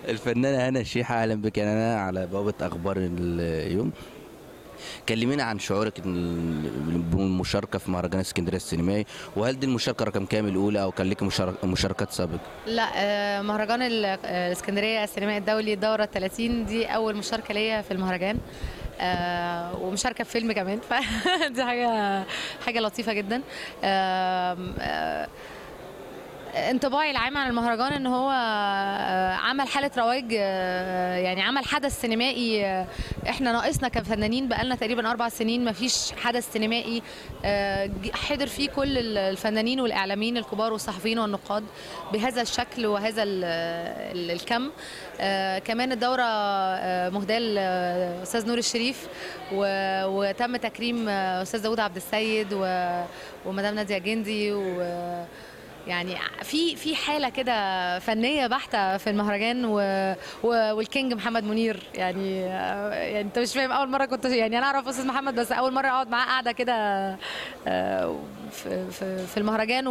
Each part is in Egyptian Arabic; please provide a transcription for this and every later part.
الفنانة هنا الشيحة أهلا بك أنا على بوابة أخبار اليوم كلمينا عن شعورك إن- بالمشاركة في مهرجان اسكندرية السينمائي وهل دي المشاركة رقم كام الأولى أو كان لك مشارك- مشاركات سابقة؟ لا آه، مهرجان ال- آه، الاسكندريه السينمائي الدولي الدوره 30 دي اول مشاركه ليا في المهرجان آه ومشاركه في فيلم كمان فدي حاجه حاجه لطيفه جدا آم، آه انطباعي العام عن المهرجان ان هو آه، عمل حاله رواج آه، يعني عمل حدث سينمائي آه، احنا ناقصنا كفنانين بقالنا تقريبا اربع سنين ما فيش حدث سينمائي آه، ج- حضر فيه كل ال- الفنانين والاعلاميين الكبار والصحفيين والنقاد بهذا الشكل وهذا ال- ال- الكم آه، كمان الدوره آه، مهداه الاستاذ نور الشريف و- وتم تكريم آه، استاذ داوود عبد السيد و- ومدام ناديه جندي و يعني في في حاله كده فنيه بحته في المهرجان و... و... والكينج محمد منير يعني يعني انت مش فاهم اول مره كنت يعني انا اعرف استاذ محمد بس اول مره اقعد معاه قاعده كده آه، في في في المهرجان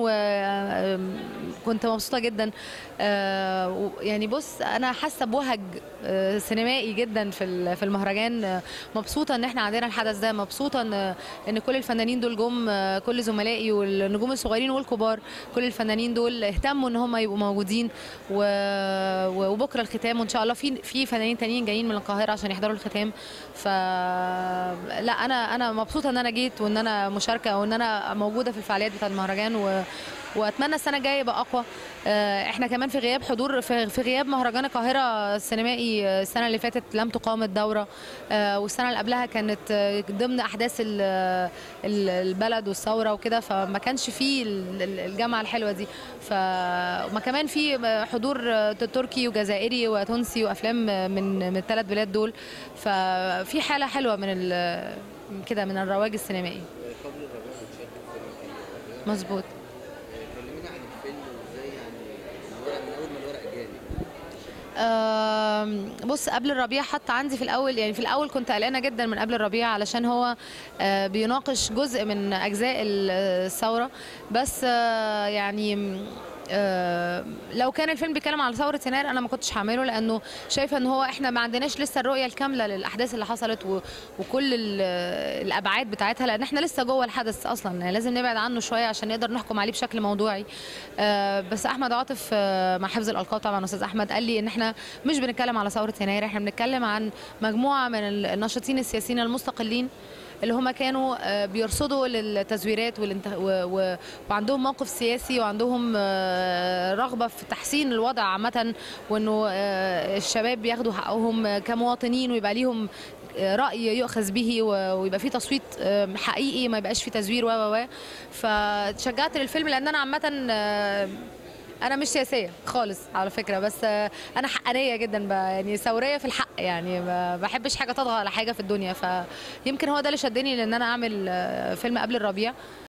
وكنت مبسوطه جدا آه، و- يعني بص انا حاسه بوهج آه، سينمائي جدا في ال- في المهرجان آه، مبسوطه ان احنا عندنا الحدث ده مبسوطه ان ان كل الفنانين دول جم آه، كل زملائي والنجوم الصغيرين والكبار كل الفنانين دول اهتموا ان هم يبقوا موجودين و... و- وبكره الختام وان شاء الله في في فنانين تانيين جايين من القاهره عشان يحضروا الختام ف لا انا انا مبسوطه ان انا جيت وان انا مشاركه وان انا موجوده في الفعاليات بتاعه المهرجان و... واتمنى السنه الجايه يبقى اقوى آه، احنا كمان في غياب حضور في في غياب مهرجان القاهره السينمائي آه، السنه اللي فاتت لم تقام الدوره آه، والسنه اللي قبلها كانت آه، ضمن احداث ال- ال- البلد والثوره وكده فما كانش فيه ال- ال- الجامعه الحلوه دي ف وما كمان في حضور آه، تركي وجزائري وتونسي وافلام من من الثلاث بلاد دول ففي حاله حلوه من ال- كده من الرواج السينمائي مظبوط كلمينا عن الفيلم وازاي يعني الورق من أول ما الورق جالي آم، بص قبل الربيع حط عندي في الاول يعني في الاول كنت قلقانه جدا من قبل الربيع علشان هو آه، بيناقش جزء من اجزاء ال- الثوره بس آه، يعني آه، لو كان الفيلم بيتكلم على ثوره يناير انا ما كنتش هعمله لانه شايفه ان هو احنا ما عندناش لسه الرؤيه الكامله للاحداث اللي حصلت و- وكل ال- الابعاد بتاعتها لان احنا لسه جوه الحدث اصلا يعني لازم نبعد عنه شويه عشان نقدر نحكم عليه بشكل موضوعي آه، بس احمد عاطف آه، مع حفظ الالقاب طبعا استاذ احمد قال لي ان احنا مش بنتكلم على ثوره يناير احنا بنتكلم عن مجموعه من الناشطين السياسيين المستقلين اللي هم كانوا آه، بيرصدوا للتزويرات والانت... و... و... وعندهم موقف سياسي وعندهم آه، رغبه في تحسين الوضع عامه وانه آه، الشباب ياخدوا حقهم كمواطنين ويبقى ليهم آه، راي يؤخذ به و- ويبقى فيه تصويت آه، حقيقي ما يبقاش فيه تزوير و و و فتشجعت للفيلم لان انا عامه آه، انا مش سياسيه خالص على فكره بس آه، انا حقانيه جدا ب- يعني ثوريه في الحق يعني ما بحبش حاجه تطغى على حاجه في الدنيا فيمكن هو ده اللي شدني لان انا اعمل آه، فيلم قبل الربيع